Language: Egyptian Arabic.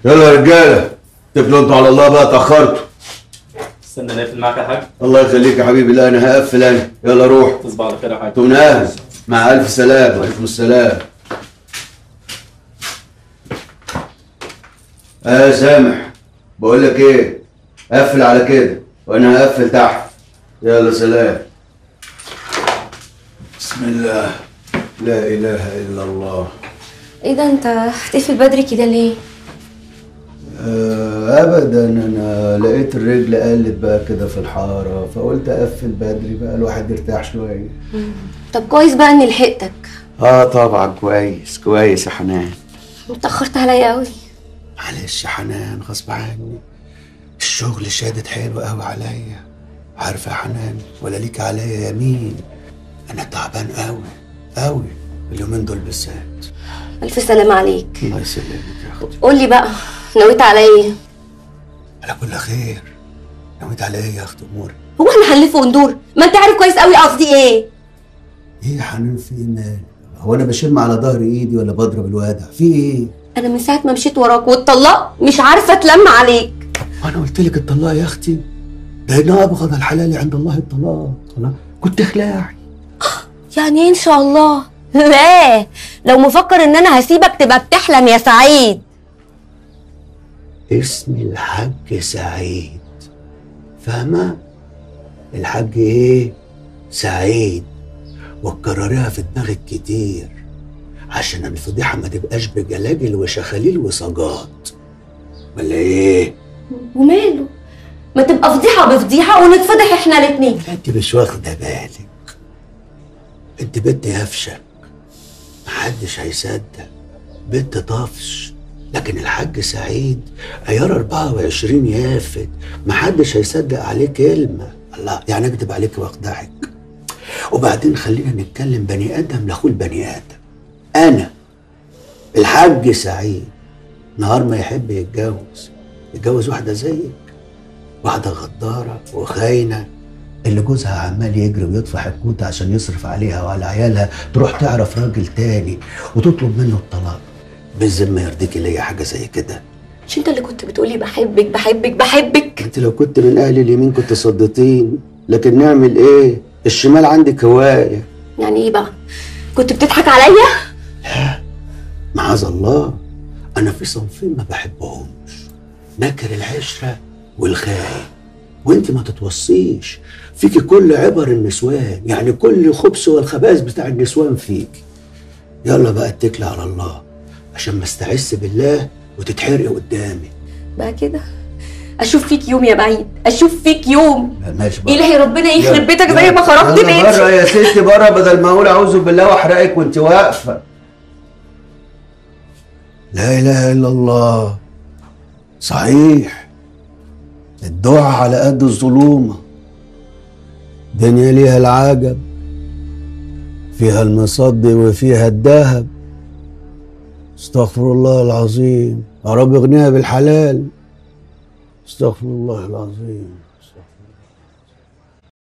يلا يا رجاله اتكلوا انتوا على الله بقى اتاخرتوا استنى نقفل معاك يا حاج الله يخليك يا حبيبي لا انا هقفل انا يلا روح تصبح على خير يا حاج انتوا من اهل مع الف سلام وعليكم السلام اه سامح بقول لك ايه قفل على كده وانا هقفل تحت يلا سلام بسم الله لا اله الا الله ايه ده انت هتقفل بدري كده ليه آه، ابدا انا لقيت الرجل قلت بقى كده في الحاره فقلت اقفل بدري بقى الواحد يرتاح شويه طب كويس بقى اني لحقتك اه طبعا كويس كويس يا حنان اتاخرت عليا قوي معلش يا حنان غصب عني الشغل شادد حلو قوي عليا عارفه يا حنان ولا ليك عليا يمين انا تعبان قوي قوي اليومين دول بالذات الف سلامة عليك الله يسلمك يا اختي قول لي بقى نويت على ايه على كل خير نويت على ايه يا اخت اموري هو احنا هنلف وندور ما انت عارف كويس قوي قصدي ايه ايه يا حنان في ايه مال هو انا بشم على ظهر ايدي ولا بضرب الوادع في ايه انا من ساعه ما مشيت وراك واتطلقت مش عارفه اتلم عليك وانا قلت لك الطلاق يا اختي ده ان ابغض الحلال عند الله الطلاق خلاص كنت خلاعي يعني ايه ان شاء الله لا لو مفكر ان انا هسيبك تبقى بتحلم يا سعيد اسمي الحاج سعيد فاهمة؟ الحاج ايه؟ سعيد وتكرريها في دماغك كتير عشان الفضيحة ما تبقاش بجلاجل وشخاليل وصاجات ولا ايه؟ وماله ما تبقى فضيحه بفضيحه ونتفضح احنا الاتنين انت مش واخدة بالك انت بنت يفشك محدش هيصدق بنت طفش لكن الحاج سعيد عيار 24 يافت محدش هيصدق عليه كلمة الله يعني اكذب عليك واخدعك وبعدين خلينا نتكلم بني ادم لاخوه البني ادم انا الحاج سعيد نهار ما يحب يتجوز يتجوز واحدة زيك واحدة غدارة وخاينة اللي جوزها عمال يجري ويطفح الكوت عشان يصرف عليها وعلى عيالها تروح تعرف راجل تاني وتطلب منه الطلاق بالذمة يرضيكي ليا حاجة زي كده مش انت اللي كنت بتقولي بحبك بحبك بحبك انت لو كنت من اهل اليمين كنت صدتين لكن نعمل ايه الشمال عندك هواية يعني ايه بقى كنت بتضحك عليا معاذ الله انا في صنفين ما بحبهمش نكر العشرة والخاين وانت ما تتوصيش فيكي كل عبر النسوان يعني كل خبث والخبائث بتاع النسوان فيك يلا بقى اتكلي على الله عشان ما استعس بالله وتتحرقي قدامي بقى كده اشوف فيك يوم يا بعيد اشوف فيك يوم ماشي بقى الهي ربنا يخرب بيتك زي ما خربت يلا بره بيتي يا ستي بره بدل ما اقول اعوذ بالله واحرقك وانت واقفه لا اله الا الله صحيح الدعاء على قد الظلومه دنيا ليها العجب فيها المصد وفيها الذهب استغفر الله العظيم يا رب اغنيها بالحلال استغفر الله العظيم